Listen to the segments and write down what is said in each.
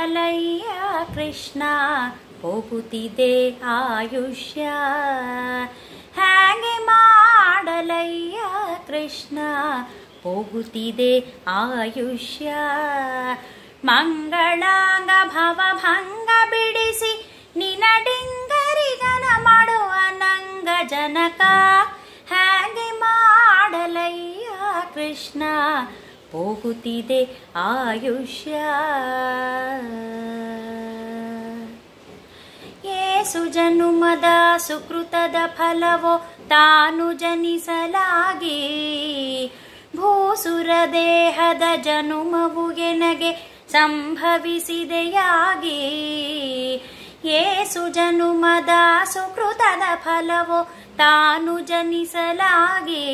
ಮಾಡಲಯ್ಯ ಕೃಷ್ಣ ಹೋಗುತ್ತಿದೆ ಆಯುಷ್ಯ ಹೇಗೆ ಮಾಡಲಯ್ಯ ಕೃಷ್ಣ ಹೋಗುತ್ತಿದೆ ಆಯುಷ್ಯ ಮಂಗಳಾಂಗ ಭವಭಂಗ ಬಿಡಿಸಿ ನಿನಡಿಂಗರಿಗನ ಮಾಡುವ ನಂಗ ಜನಕ ಹೇಗೆ ಮಾಡಲಯ್ಯ ಕೃಷ್ಣ ಹೋಗುತ್ತಿದೆ ಆಯುಷ್ಯ ಏಸು ಜನುಮದ ಸುಕೃತದ ಫಲವೋ ತಾನು ಜನಿಸಲಾಗಿ ಭೂಸುರ ದೇಹದ ಜನುಮವು ಎನಗೆ ಸಂಭವಿಸಿದೆಯಾಗಿ ಏಸು ಜನುಮದ ಸುಕೃತದ ಫಲವೋ ತಾನು ಜನಿಸಲಾಗಿ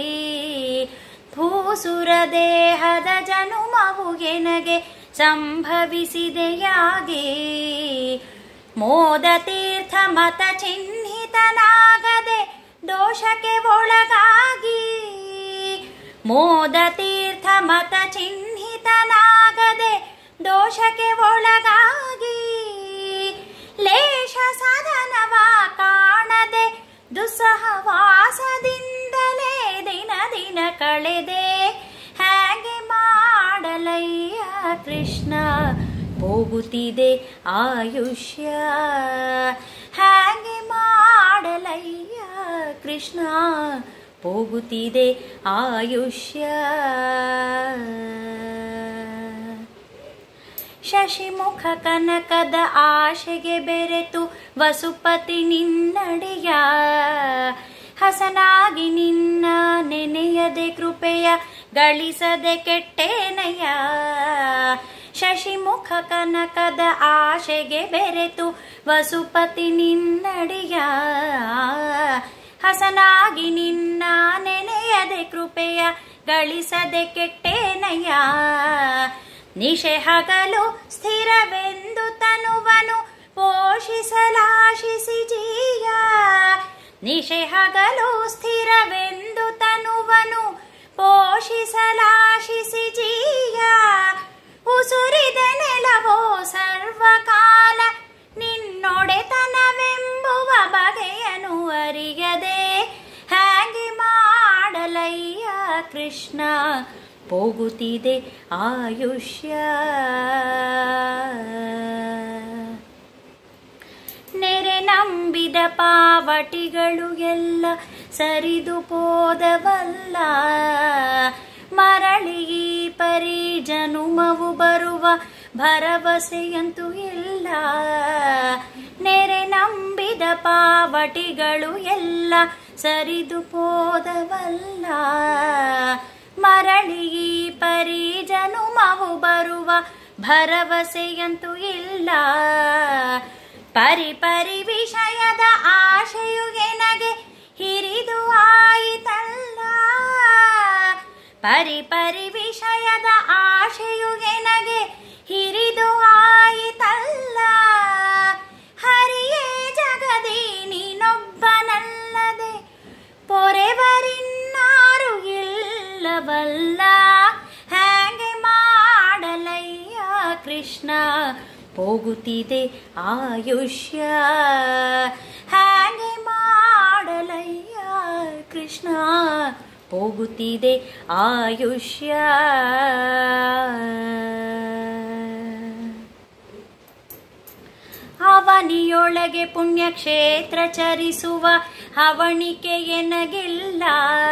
ಭೂಸುರ ದೇಹದ ಜನುಮವು ಎನಗೆ ಸಂಭವಿಸಿದೆಯಾಗಿ ಮೋದ ತೀರ್ಥ ಮತ ಚಿಹ್ನಿತನಾಗದೆ ದೋಷಕ್ಕೆ ಒಳಗಾಗಿ ಮೋದ ತೀರ್ಥ ಮತ ಚಿಹ್ನಿತನಾಗದೆ ದೋಷಕ್ಕೆ ಒಳಗಾಗಿ ಲೇಷ ಸದನವ ಕಾಣದೆ ದುಸ್ಸಹವಾಸದಿಂದಲೇ ದಿನ ದಿನ ಕಳೆದೆ ಹೇಗೆ ಮಾಡಲಯ್ಯ ಕೃಷ್ಣ ಹೋಗುತ್ತಿದೆ ಆಯುಷ್ಯ ಹೇಗೆ ಮಾಡಲಯ್ಯ ಕೃಷ್ಣ ಹೋಗುತ್ತಿದೆ ಆಯುಷ್ಯ ಶಶಿಮುಖ ಕನಕದ ಆಶೆಗೆ ಬೆರೆತು ವಸುಪತಿ ನಿನ್ನಡೆಯ ಹಸನಾಗಿ ನಿನ್ನ ನೆನೆಯದೆ ಕೃಪೆಯ ಗಳಿಸದೆ ಕೆಟ್ಟೇನಯ್ಯ ಶಶಿಮುಖ ಕನಕದ ಆಶೆಗೆ ಬೆರೆತು ವಸುಪತಿ ನಿನ್ನಡೆಯ ಹಸನಾಗಿ ನಿನ್ನ ನೆನೆಯದೆ ಕೃಪೆಯ ಗಳಿಸದೆ ಕೆಟ್ಟೇನಯ್ಯ ನಿಶೆ ಹಗಲು ಸ್ಥಿರವೆಂದು ತನುವನು ಪೋಷಿಸಲಾಶಿಸಿ ಜೀಯ ನಿಶೆ ಹಗಲು ಸ್ಥಿರವೆಂದು ತನುವನು ಪೋಷಿಸಲಾಶಿಸಿ ಜೀಯ ಉಸುರಿದ ನೆಲವೋ ಸರ್ವಕಾಲ ನಿನ್ನೊಡೆತನವೆಂಬುವ ಬಗೆಯನು ಅರಿಯದೆ ಹೇಗೆ ಮಾಡಲಯ್ಯ ಕೃಷ್ಣ ಹೋಗುತ್ತಿದೆ ಆಯುಷ್ಯ ನೆರೆ ನಂಬಿದ ಪಾವಟಿಗಳು ಎಲ್ಲ ಸರಿದು ಪೋದವಲ್ಲ ಮರಳಿ ಈ ಪರಿ ಜನುಮವು ಬರುವ ಭರವಸೆಯಂತೂ ಇಲ್ಲ ನೆರೆ ನಂಬಿದ ಪಾವಟಿಗಳು ಎಲ್ಲ ಸರಿದು ಪೋದವಲ್ಲ ಮರಳಿ ಈ ಪರಿ ಜನುಮವು ಬರುವ ಭರವಸೆಯಂತೂ ಇಲ್ಲ ಪರಿ ಪರಿ ವಿಷಯದ ಆಶೆಯು ಎನಗೆ ಹಿರಿದು ಆಯಿತಲ್ಲ ಪರಿ ಪರಿ ವಿಷಯದ ಆಶೆಯು ಎನಗೆ ಹಿರಿದು ಆಯಿತಲ್ಲ ಹರಿಯೇ ಜಗದಿ ನೀನೊಬ್ಬನಲ್ಲದೆ ಪೊರೆವರಿನ್ನಾರು ಇಲ್ಲವಲ್ಲ ಹೇಗೆ ಮಾಡಲಯ್ಯ ಕೃಷ್ಣ ಹೋಗುತ್ತಿದೆ ಆಯುಷ್ಯ ಹೇಗೆ ಮಾಡಲಯ್ಯ ಕೃಷ್ಣ ಹೋಗುತ್ತಿದೆ ಆಯುಷ್ಯ ಅವನಿಯೊಳಗೆ ಪುಣ್ಯಕ್ಷೇತ್ರ ಚರಿಸುವ ಹವಣಿಕೆ ಎನಗಿಲ್ಲ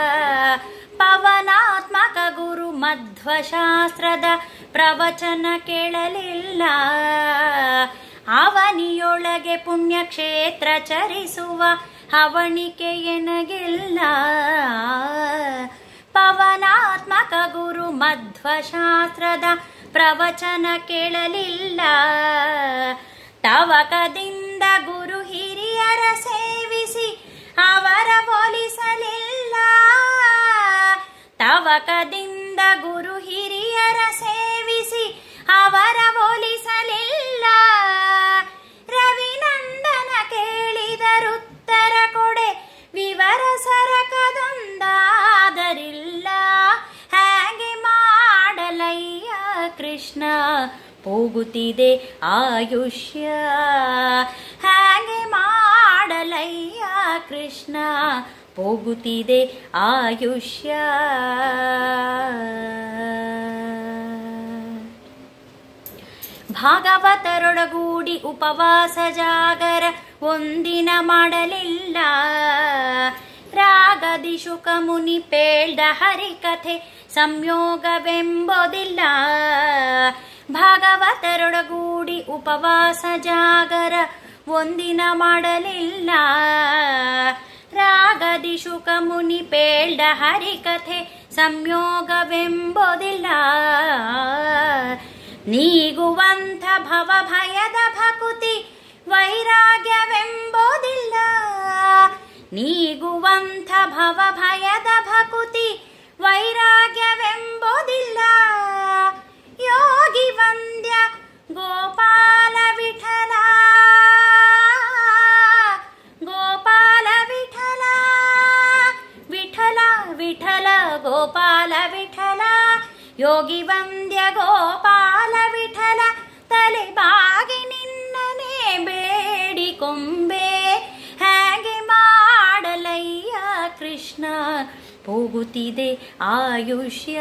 ಪವನಾತ್ಮಕ ಗುರು ಮಧ್ವಶಾಸ್ತ್ರದ ಪ್ರವಚನ ಕೇಳಲಿಲ್ಲ ಅವನಿಯೊಳಗೆ ಪುಣ್ಯಕ್ಷೇತ್ರ ಚರಿಸುವ ಹವಣಿಕೆ ಎನಗಿಲ್ಲ ಪವನಾತ್ಮಕ ಗುರು ಮಧ್ವಶಾಸ್ತ್ರದ ಪ್ರವಚನ ಕೇಳಲಿಲ್ಲ ತವಕದಿಂದ ಗುರು ಹಿರಿಯರ ಸೇವಿಸಿ ಅವರ ಒಲಿಸಲಿಲ್ಲ ತವಕದಿಂದ ಗುರು ಹಿರಿಯರ ಸೇವಿಸಿ ಅವರ ಒಲಿಸಲಿಲ್ಲ ರವಿನಂದನ ಕೇಳಿದರುತ್ತರ ಕೊಡೆ ವಿವರ ಸರಕದೊಂದಾದರಿಲ್ಲ ಹೇಗೆ ಮಾಡಲಯ್ಯ ಕೃಷ್ಣ ಕೃಷ್ಣ ಹೋಗುತ್ತಿದೆ ಆಯುಷ್ಯ ಹಾಗೆ ಮಾಡಲಯ್ಯ ಕೃಷ್ಣ ಹೋಗುತ್ತಿದೆ ಆಯುಷ್ಯ ಭಾಗವತರೊಡಗೂಡಿ ಉಪವಾಸ ಜಾಗರ ಒಂದಿನ ಮಾಡಲಿಲ್ಲ ರಾಗದಿ ಶುಕ ಮುನಿ ಪೇಳ್ದ ಹರಿಕಥೆ ಸಂಯೋಗವೆಂಬುದಿಲ್ಲ ಭಾಗವತರೊಡಗೂಡಿ ಉಪವಾಸ ಜಾಗರ ಒಂದಿನ ಮಾಡಲಿಲ್ಲ ರಾಗದಿ ಶುಕ ಮುನಿ ಪೇಳ್ದ ಹರಿಕಥೆ ಸಂಯೋಗವೆಂಬುದಿಲ್ಲ ನೀಗುವಂಥ ಭವ ಭಯದ ಭಕುತಿ ವೈರಾಗ್ಯವೆಂಬುದಿಲ್ಲ ನೀಗುವಂಥ ಭವ ಭಯದ ಭಕುತಿ ವೈರಾಗ್ಯವೆಂಬುದಿಲ್ಲ ಯೋಗಿ ವಂದ್ಯ ಗೋಪಾಲ ವಿಠಲ ಗೋಪಾಲ ವಿಠಲ ವಿಠಲ ವಿಠಲ ಗೋಪಾಲ ವಿಠಲ ಯೋಗಿ ವಂದ್ಯ ಗೋಪಾಲ ವಿಠಲ ತಲೆ ಬಾಗಿ ನಿನ್ನನೆ ಬೇಡಿಕೊಂಬೆ ಹೇಗೆ ಮಾಡಲಯ್ಯ ಕೃಷ್ಣ ಹೋಗುತ್ತಿದೆ ಆಯುಷ್ಯ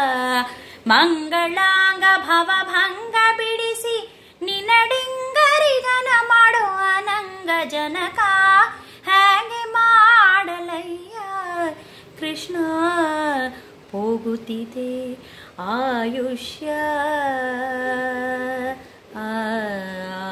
ಮಂಗಳಾಂಗ ಭವಭಂಗ ಬಿಡಿಸಿ ನಿನ್ನಡಿಂಗರಿಗನ ಮಾಡೋ ಅನಂಗ ಜನಕ ಹೇಗೆ ಮಾಡಲಯ್ಯ ಕೃಷ್ಣ ಹೋಗುತ್ತಿದೆ ಆಯುಷ್ಯ ಆ